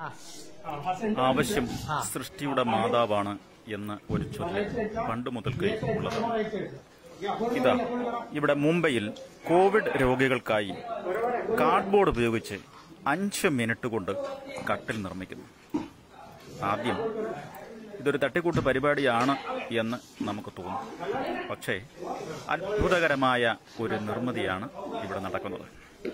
ആവശ്യം സൃഷ്ടിയുടെ മാതാവാണ് എന്ന് ഒരു ചൊല്ല് പണ്ട് മുതൽക്കേ ഉള്ളതാണ് ഇതാ ഇവിടെ മുംബൈയിൽ കോവിഡ് രോഗികൾക്കായി കാർഡ്ബോർഡ് ഉപയോഗിച്ച് അഞ്ച് മിനിറ്റ് കൊണ്ട് കട്ടിൽ നിർമ്മിക്കുന്നു ആദ്യം ഇതൊരു തട്ടിക്കൂട്ട് പരിപാടിയാണ് എന്ന് നമുക്ക് തോന്നും പക്ഷേ അത്ഭുതകരമായ ഒരു നിർമ്മിതിയാണ് ഇവിടെ നടക്കുന്നത്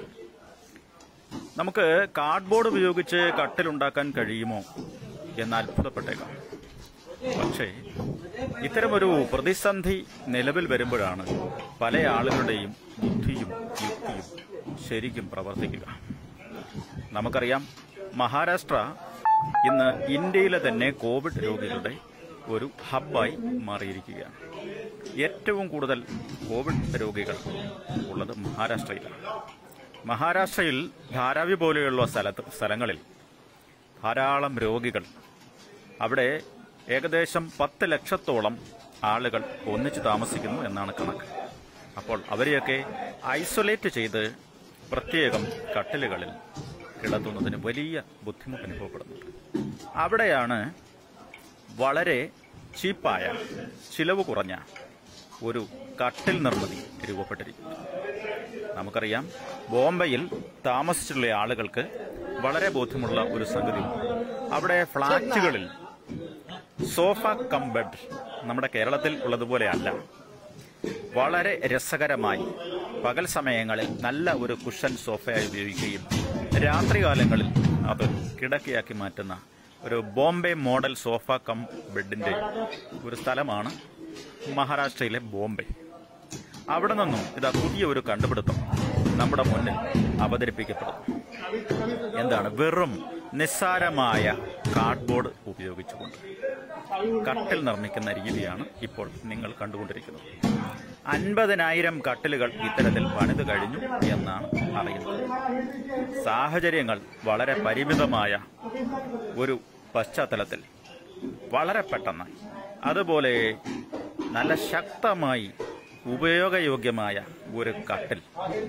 നമുക്ക് കാർഡ്ബോർഡ് ഉപയോഗിച്ച് കട്ടിലുണ്ടാക്കാൻ കഴിയുമോ എന്ന് അത്ഭുതപ്പെട്ടേക്കാം പക്ഷേ ഇത്തരമൊരു പ്രതിസന്ധി നിലവിൽ വരുമ്പോഴാണ് പല ആളുകളുടെയും ബുദ്ധിയും യുക്തിയും ശരിക്കും പ്രവർത്തിക്കുക നമുക്കറിയാം മഹാരാഷ്ട്ര ഇന്ന് ഇന്ത്യയിലെ തന്നെ കോവിഡ് രോഗികളുടെ ഒരു ഹബ്ബായി മാറിയിരിക്കുകയാണ് ഏറ്റവും കൂടുതൽ കോവിഡ് രോഗികൾ ഉള്ളത് മഹാരാഷ്ട്രയിലാണ് മഹാരാഷ്ട്രയിൽ ധാരാവി പോലെയുള്ള സ്ഥലത്ത് സ്ഥലങ്ങളിൽ ധാരാളം രോഗികൾ അവിടെ ഏകദേശം പത്ത് ലക്ഷത്തോളം ആളുകൾ ഒന്നിച്ചു താമസിക്കുന്നു എന്നാണ് കണക്ക് അപ്പോൾ അവരെയൊക്കെ ഐസൊലേറ്റ് ചെയ്ത് പ്രത്യേകം കട്ടിലുകളിൽ കിടത്തുന്നതിന് വലിയ ബുദ്ധിമുട്ട് അനുഭവപ്പെടുന്നുണ്ട് അവിടെയാണ് വളരെ ചീപ്പായ ചിലവ് കുറഞ്ഞ ഒരു കട്ടിൽ നിർമ്മിതി രൂപപ്പെട്ടിരിക്കുന്നത് നമുക്കറിയാം ബോംബെയിൽ താമസിച്ചിട്ടുള്ള ആളുകൾക്ക് വളരെ ബോധ്യമുള്ള ഒരു സംഗതി അവിടെ ഫ്ളാറ്റുകളിൽ സോഫ കം ബെഡ് നമ്മുടെ കേരളത്തിൽ ഉള്ളതുപോലെ അല്ല വളരെ രസകരമായി പകൽ സമയങ്ങളിൽ നല്ല ഒരു കുഷൻ സോഫയായി ഉപയോഗിക്കുകയും രാത്രികാലങ്ങളിൽ അത് കിടക്കയാക്കി മാറ്റുന്ന ഒരു ബോംബെ മോഡൽ സോഫ കം ബെഡിന്റെ ഒരു സ്ഥലമാണ് മഹാരാഷ്ട്രയിലെ ബോംബെ അവിടെ നിന്നും ഇതാ പുതിയ ഒരു കണ്ടുപിടുത്തം നമ്മുടെ മുന്നിൽ അവതരിപ്പിക്കപ്പെടുന്നു എന്താണ് വെറും നിസ്സാരമായ കാർഡ്ബോർഡ് ഉപയോഗിച്ചുകൊണ്ട് കട്ടിൽ നിർമ്മിക്കുന്ന രീതിയാണ് ഇപ്പോൾ നിങ്ങൾ കണ്ടുകൊണ്ടിരിക്കുന്നത് അൻപതിനായിരം കട്ടിലുകൾ ഇത്തരത്തിൽ പണിത് കഴിഞ്ഞു എന്നാണ് അറിയുന്നത് സാഹചര്യങ്ങൾ വളരെ പരിമിതമായ ഒരു പശ്ചാത്തലത്തിൽ വളരെ പെട്ടെന്ന് അതുപോലെ നല്ല ശക്തമായി ഉപയോഗയോഗ്യമായ ഒരു കട്ടിൽ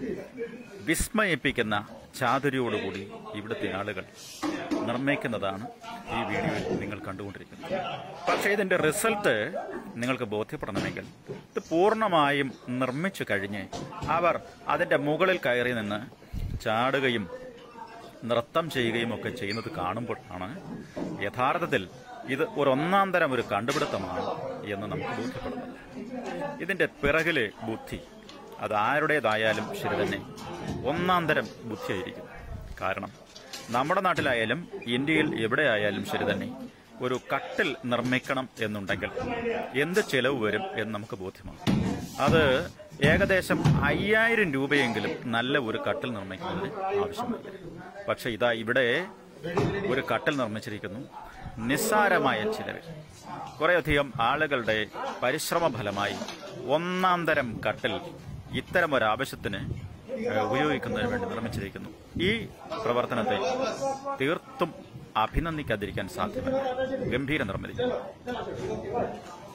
വിസ്മയിപ്പിക്കുന്ന ചാതുരിയോടുകൂടി ഇവിടുത്തെ ആളുകൾ നിർമ്മിക്കുന്നതാണ് ഈ വീഡിയോയിൽ നിങ്ങൾ കണ്ടുകൊണ്ടിരിക്കുന്നത് പക്ഷേ ഇതിന്റെ റിസൾട്ട് നിങ്ങൾക്ക് ബോധ്യപ്പെടണമെങ്കിൽ ഇത് പൂർണ്ണമായും നിർമ്മിച്ചു കഴിഞ്ഞ് അവർ അതിന്റെ മുകളിൽ കയറി നിന്ന് ചാടുകയും നൃത്തം ചെയ്യുകയും ഒക്കെ ചെയ്യുന്നത് കാണുമ്പോഴാണ് യഥാർത്ഥത്തിൽ ഇത് ഒരു ഒന്നാം തരം ഒരു കണ്ടുപിടുത്തമാണ് എന്ന് നമുക്ക് ബോധ്യപ്പെടുന്നത് ഇതിന്റെ പിറകിലെ ബുദ്ധി അത് ആരുടേതായാലും ശരി തന്നെ ഒന്നാം തരം ബുദ്ധിയായിരിക്കും കാരണം നമ്മുടെ നാട്ടിലായാലും ഇന്ത്യയിൽ എവിടെയായാലും ശരി തന്നെ ഒരു കട്ടിൽ നിർമ്മിക്കണം എന്നുണ്ടെങ്കിൽ എന്ത് ചെലവ് വരും എന്ന് നമുക്ക് ബോധ്യമാണ് അത് ഏകദേശം അയ്യായിരം രൂപയെങ്കിലും നല്ല ഒരു കട്ടിൽ നിർമ്മിക്കുന്നതിന് ആവശ്യമായി പക്ഷെ ഇതാ ഇവിടെ ഒരു കട്ടിൽ നിർമ്മിച്ചിരിക്കുന്നു നിസ്സാരമായ ചിലവിൽ കുറേയധികം ആളുകളുടെ പരിശ്രമ ഫലമായി ഒന്നാം തരം കട്ടിൽ ഇത്തരം ഒരു ആവശ്യത്തിന് ഏഹ്, ഉപയോഗിക്കുന്നതിന് വേണ്ടി നിർമ്മിച്ചിരിക്കുന്നു ഈ പ്രവർത്തനത്തെ തീർത്തും അഭിനന്ദിക്കാതിരിക്കാൻ സാധ്യമല്ല ഗംഭീര നിർമ്മിതി